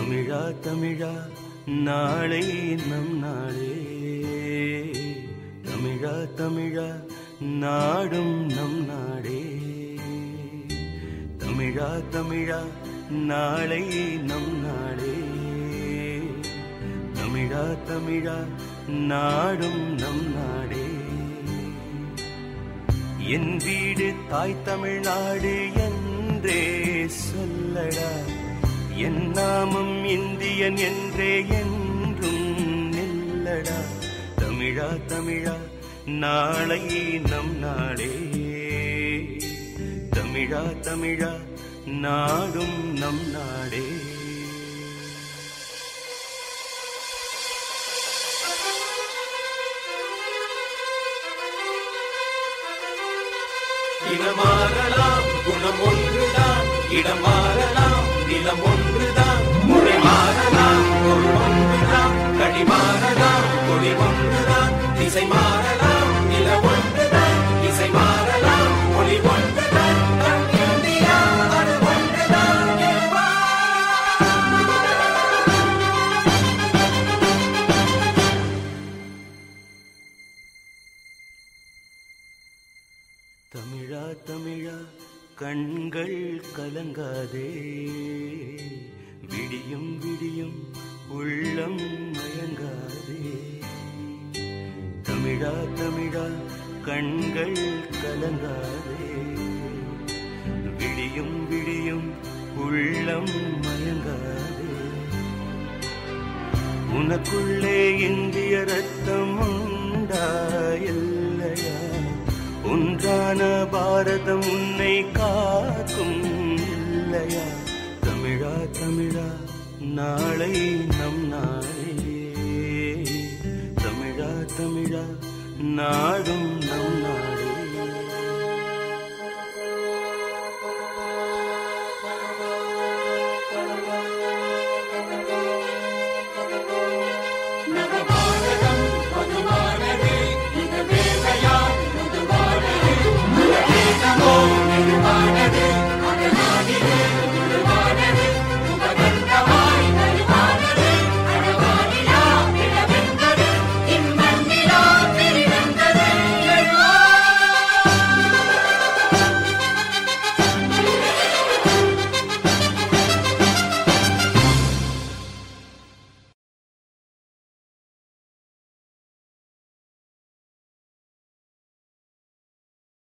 தமிழா தமிழா நாளை நம் நாளே தமிழா தமிழா நாடும் நம் நாடே தமிழா தமிழா நாளை நம் நாடே தமிழா தமிழா நாடும் நம் நாடே என் வீடு தாய் தமிழ்நாடு என்றே சொல்லடா என் நாமம் இந்தியன் என்றே என்றும் நில்லடா தமிழா தமிழா நாளை நம் நாளே தமிழா தமிழா நாடும் நம் நாடே இனம் மாறலாம் குணம் ஒன்றுதான் இடம் மாறலாம் நிலம் ஒன்றுதான் மொழி மாறலாம் பொருள் ஒன்றுதான் கடி மாறலாம் மொழி ஒன்றுதான் திசை மாறலாம் நில ஒன்றுதான் இசை மாறலாம் மொழி ஒன்றுதான் நம் இந்தியா அது ஒன்றுதான் என்பா தமிழா தமிழா கண்கள் கலங்காதே விடியும் விடியும் உள்ளம் மயங்காதே தமிழா தமிழா கண்கள் கலங்காதே விடியும் விடியும் உள்ளம் மயங்காதே உனக்குள்ளே இந்திய ரத்தம் உண்டா இல்லையா ஒன்றான பாரதம் உன்னை காக்கும் இல்லையா தமிழா தமிழா நாளை நம் நாளே தமிழா தமிழா நாடும் நம் நாளே